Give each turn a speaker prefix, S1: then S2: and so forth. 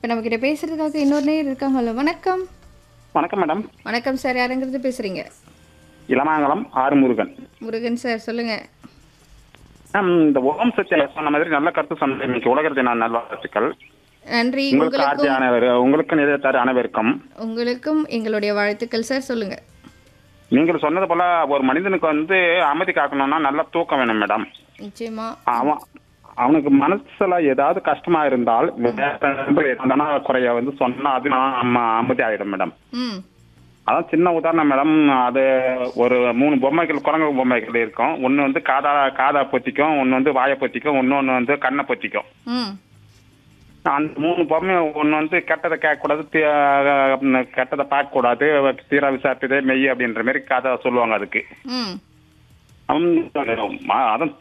S1: இப்போ நம்ம கிட்ட பேசுறதுக்காக இன்னொரு நேர் இருக்காங்கல்ல வணக்கம்
S2: வணக்கம் மேடம்
S1: வணக்கம் சார் யாருங்கிறது பேசுறீங்க
S2: இளமாங்கலம் ஆறுமுருகன்
S1: முருகன் சார் சொல்லுங்க
S2: மேம் இந்த ஓம் சத்தியா சொன்ன மாதிரி நல்ல கருத்து சொன்ன இன்னைக்கு உலகத்தை நான் நல்வாழ்த்துக்கள்
S1: நன்றி
S2: உங்களுக்கு ஆர்ஜி
S1: உங்களுக்கும்
S2: அனைவர் உங்களுக்கு நிலையத்தார் அனைவருக்கும்
S1: உங்களுக்கும் எங்களுடைய வாழ்த்துக்கள் சார் சொல்லுங்க
S2: நீங்கள் சொன்னது போல ஒரு மனிதனுக்கு வந்து அமைதி காக்கணும்னா நல்லா தூக்கம் வேணும் மேடம்
S1: நிச்சயமா
S2: அவன் அவனுக்கு மனசுல ஏதாவது கஷ்டமா இருந்தால் வேற நண்பர் எதனா குறைய வந்து சொன்னா அது நான் அம்ம- அமைதி ஆயிடும் மேடம்
S1: ம்
S2: அதான் சின்ன உதாரணம் மேடம் அது ஒரு மூணு பொம்மைகள் குரங்கு பொம்மைகள் இருக்கும் ஒன்று வந்து காதா காதா பொத்திக்கும் ஒன்று வந்து வாயை பொத்திக்கும் இன்னொன்று வந்து கண்ணை பொத்திக்கும்
S1: ம்
S2: அந்த மூணு பொம்மை ஒன்று வந்து கெட்டதை கேட்கக்கூடாது தீ- அஹ் கெட்டதை பார்க்கக்கூடாது தீரா விசாரிப்பதே மெய் அப்படின்ற மாதிரி கதை சொல்லுவாங்க அதுக்கு
S1: ம்
S2: அவன் அதான்